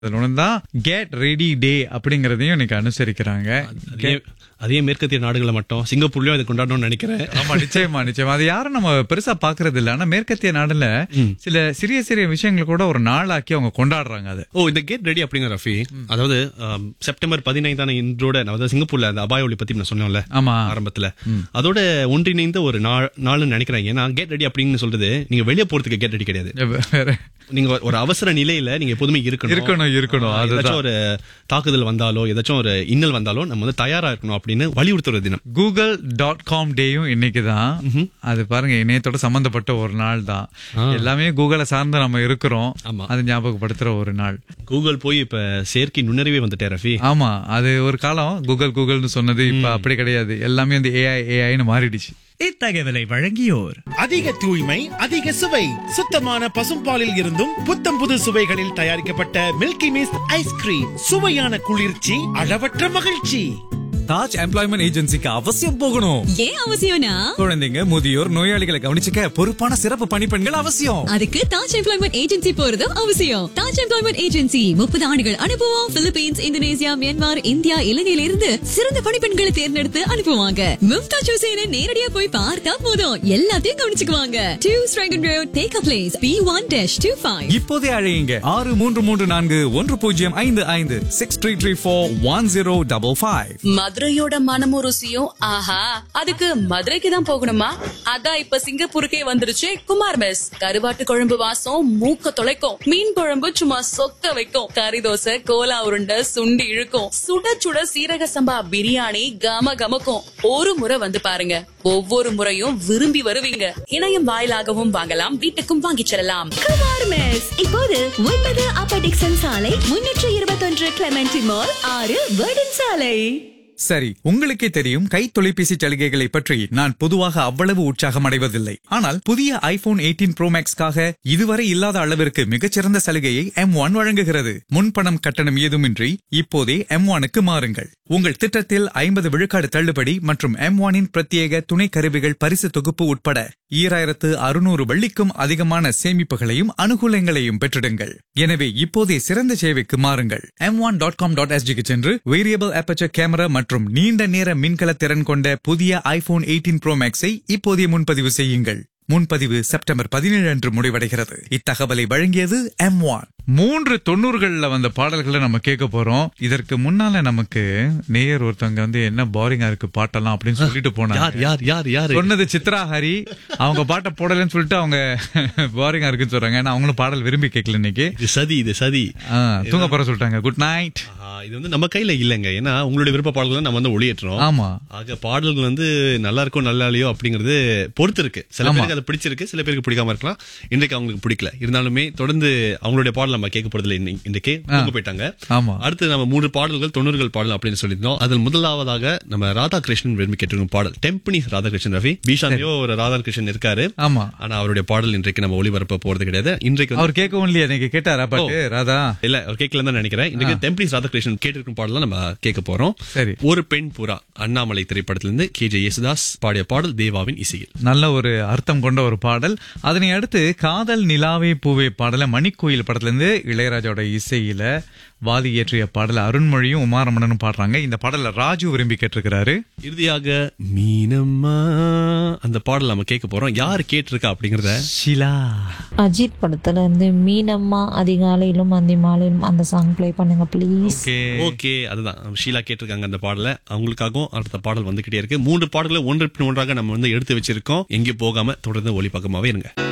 தான் get ready டே அப்படிங்கறதையும் இன்னைக்கு அனுசரிக்கிறாங்க அதே அதே மேற்கத்திய நாடுகளை மட்டும் சிங்கப்பூர்லயும் அதை கொண்டாடணும்னு நினைக்கிறேன் ஆமா நிச்சயமா நிச்சயமா அது யாரும் நம்ம பெருசா பாக்குறது இல்ல ஆனா மேற்கத்திய நாடுல சில சிறிய சிறிய விஷயங்கள் கூட ஒரு நாளாக்கி அவங்க கொண்டாடுறாங்க அது ஓ இந்த கேட் ரெடி அப்படிங்கிற ரஃபி அதாவது ஆம், செப்டம்பர் பதினைந்தான இன்றோட நான் அதாவது சிங்கப்பூர்ல அந்த அபாய ஒளி பத்தி நான் சொன்னேன்ல ஆமா ஆரம்பத்துல அதோட ஒன்றிணைந்த ஒரு நாள் நாள்னு நினைக்கிறேன் ஏன்னா கேட் ரெடி அப்படின்னு சொல்றது நீங்க வெளியே போறதுக்கு கேட் ரெடி கிடையாது வேற நீங்க ஒரு அவசர நிலையில நீங்க எப்போதுமே இருக்கணும் இருக்கணும் இருக்கணும் அதுதான் ஏதாச்சும் ஒரு தாக்குதல் வந்தாலோ ஏதாச்சும் ஒரு இன்னல் வந்தாலோ நம்ம வந்து தயாரா இருக்கணும் அப்படின்னு வலியுறுத்துற தினம் கூகுள் டாட் காம் டேயும் இன்னைக்கு தான் அது பாருங்க இணையத்தோட சம்பந்தப்பட்ட ஒரு நாள் தான் எல்லாமே கூகுளை சார்ந்து நம்ம இருக்கிறோம் ஆமா. அது ஞாபகப்படுத்துற ஒரு நாள் கூகுள் போய் இப்ப செயற்கை நுண்ணறிவே வந்துட்டே ரஃபி ஆமா அது ஒரு காலம் கூகுள் கூகுள்னு சொன்னது இப்ப அப்படி கிடையாது எல்லாமே வந்து ஏஐ ஏஐன்னு மாறிடுச்சு இத்தகவலை வழங்கியோர் அதிக தூய்மை அதிக சுவை சுத்தமான பசும்பாலில் இருந்தும் புத்தம் புது சுவைகளில் தயாரிக்கப்பட்ட மில்கி மிஸ்ட் ஐஸ்கிரீம் சுவையான குளிர்ச்சி அளவற்ற மகிழ்ச்சி தாஜ் எம்ப்ளாய்மெண்ட் ஏஜென்சிக்கு அவசியம் போகணும் ஏன் அவசியம்னா குழந்தைங்க முதியோர் நோயாளிகளை கவனிச்சுக்க பொறுப்பான சிறப்பு பணிப்பெண்கள் அவசியம் அதுக்கு தாஜ் எம்ப்ளாய்மெண்ட் ஏஜென்சி போறதும் அவசியம் தாஜ் எம்ப்ளாய்மெண்ட் ஏஜென்சி முப்பது ஆண்டுகள் அனுபவம் பிலிப்பீன்ஸ் இந்தோனேசியா மியான்மர் இந்தியா இலங்கையில இருந்து சிறந்த பணிப்பெண்களை தேர்ந்தெடுத்து அனுப்புவாங்க மும்தாஜ் ஹுசேனை நேரடியா போய் பார்த்தா போதும் எல்லாத்தையும் கவனிச்சுக்குவாங்க to stryken road take a place B one dash two five இப்போதே அழையுங்க ஆறு மூன்று மூன்று நான்கு ஒன்று பூஜ்ஜியம் ஐந்து ஐந்து six three three four one zero double five மதுரையோட மனமும் ருசியும் ஆஹா அதுக்கு மதுரைக்கு தான் போகணுமா அதான் இப்ப சிங்கப்பூருக்கே வந்துருச்சு குமார் மெஸ் கருவாட்டு குழம்பு வாசம் மூக்க தொலைக்கும் மீன் குழம்பு சும்மா சொக்க வைக்கும் கறி தோசை கோலா உருண்டை சுண்டி இழுக்கும் சுட சுட சீரக சம்பா பிரியாணி கம கமக்கும் ஒரு முறை வந்து பாருங்க ஒவ்வொரு முறையும் விரும்பி வருவீங்க இணையம் வாயிலாகவும் வாங்கலாம் வீட்டுக்கும் வாங்கிச் செல்லலாம் குமார் மெஸ் இப்போது ஒன்பது அப்பர் டிக்சன் சாலை முன்னூற்று இருபத்தொன்று கிளமெண்டி மால் ஆறு வேர்டன் சாலை சரி உங்களுக்கே தெரியும் கை தொலைபேசி சலுகைகளை பற்றி நான் பொதுவாக அவ்வளவு உற்சாகம் அடைவதில்லை ஆனால் புதிய ஐபோன் 18 ப்ரோ மேக்ஸ்க்காக இதுவரை இல்லாத அளவிற்கு மிகச்சிறந்த சலுகையை எம் ஒன் வழங்குகிறது முன்பணம் கட்டணம் ஏதுமின்றி இப்போதே எம் ஒனுக்கு மாறுங்கள் உங்கள் திட்டத்தில் ஐம்பது விழுக்காடு தள்ளுபடி மற்றும் எம் ஒனின் பிரத்யேக துணை கருவிகள் பரிசு தொகுப்பு உட்பட ஈராயிரத்து அறுநூறு வெள்ளிக்கும் அதிகமான சேமிப்புகளையும் அனுகூலங்களையும் பெற்றிடுங்கள் எனவே இப்போதே சிறந்த சேவைக்கு மாறுங்கள் M one dot com dot எஸ்ஜிக்கு சென்று வேரியபிள் அபர்ச்சர் கேமரா மற்றும் நீண்ட நேர மின்கல திறன் கொண்ட புதிய ஐபோன் 18 ப்ரோ மேக்ஸை இப்போதே முன்பதிவு செய்யுங்கள் முன்பதிவு செப்டம்பர் பதினேழு அன்று முடிவடைகிறது இத்தகவலை வழங்கியது எம் ஒன் மூன்று தொண்ணூறுகள்ல வந்த பாடல்களை நம்ம கேட்க போறோம் இதற்கு முன்னால நமக்கு நேயர் ஒருத்தவங்க வந்து என்ன போரிங்கா இருக்கு பாட்டெல்லாம் அப்படின்னு சொல்லிட்டு யார் போனாங்க யார் யார் யாரு சொன்னது சித்ரா ஹரி அவங்க பாட்டை போடலன்னு சொல்லிட்டு அவங்க போரிங்கா இருக்குன்னு சொல்றாங்க ஏன்னா அவங்களும் பாடல் விரும்பி கேட்கல இன்னைக்கு இது சதி இது சதி ஆ, தூங்க போற சொல்லிட்டாங்க குட் நைட் ஆஹா, இது வந்து நம்ம கையில இல்லைங்க ஏன்னா உங்களுடைய விருப்ப பாடல்களை நம்ம வந்து ஒளியேற்றோம் ஆமா ஆக பாடல்கள் வந்து நல்லா இருக்கோ நல்லா இல்லையோ அப்படிங்கிறது பொறுத்து இருக்கு சில ஆமா. பேருக்கு அது பிடிச்சிருக்கு சில பேருக்கு பிடிக்காம இருக்கலாம் இன்றைக்கு அவங்களுக்கு பிடிக்கல இருந்தாலுமே தொடர்ந்து அவங்களுடைய பாடல் நம்ம கேட்க போறதுல இன்றைக்கு தூங்க போயிட்டாங்க ஆமா அடுத்து நம்ம மூன்று பாடல்கள் தொண்ணூறுகள் பாடல் அப்படின்னு சொல்லியிருந்தோம் அதில் முதலாவதாக நம்ம ராதாகிருஷ்ணன் விரும்பி கேட்டிருக்கும் பாடல் டெம்பனி ராதாகிருஷ்ணன் ரவி பீஷாலையோ ஒரு ராதாகிருஷ்ணன் இருக்காரு ஆமா ஆனா அவருடைய பாடல் இன்றைக்கு நம்ம ஒளிபரப்ப போறது கிடையாது இன்றைக்கு வந்து அவர் கேட்கவும் இல்லையா நீங்க கேட்டாரா பாட்டு ராதா இல்ல அவர் கேட்கல தான் நினைக்கிறேன் இன்னைக்கு டெம்பிளிஸ் ராதாகிருஷ்ணன் கேட்டிருக்கும் பாடலாம் நம்ம கேட்க போறோம் சரி. ஒரு பெண் புறா அண்ணாமலை திரைப்படத்திலிருந்து கே ஜே யேசுதாஸ் பாடிய பாடல் தேவாவின் இசையில் நல்ல ஒரு அர்த்தம் கொண்ட ஒரு பாடல் அதனை அடுத்து காதல் நிலாவே பூவே பாடல மணிக்கோயில் படத்துல இருந்து இளையராஜாவோட இசையில வாதி இயற்றிய பாடல அருண்மொழியும் உமாரமணனும் பாடுறாங்க இந்த பாடல ராஜு விரும்பி கேட்டிருக்கிறாரு இறுதியாக மீனம்மா அந்த பாடல் நம்ம கேட்க போறோம் யார் கேட்டிருக்கா அப்படிங்கறத ஷிலா அஜித் படத்துல இருந்து மீனம்மா அதிகாலையிலும் அந்தி மாலையிலும் அந்த சாங் ப்ளே பண்ணுங்க ப்ளீஸ் ஓகே ஓகே அதுதான் ஷீலா கேட்டிருக்காங்க அந்த பாடலை அவங்களுக்காகவும் அடுத்த பாடல் வந்துகிட்டே இருக்கு மூன்று பாடல்களை ஒன்று பின் ஒன்றாக நம்ம வந்து எடுத்து வச்சிருக்கோம் எங்கே போகாம தொடர்ந்து ஒளிப்பக்கமாவே இருங்க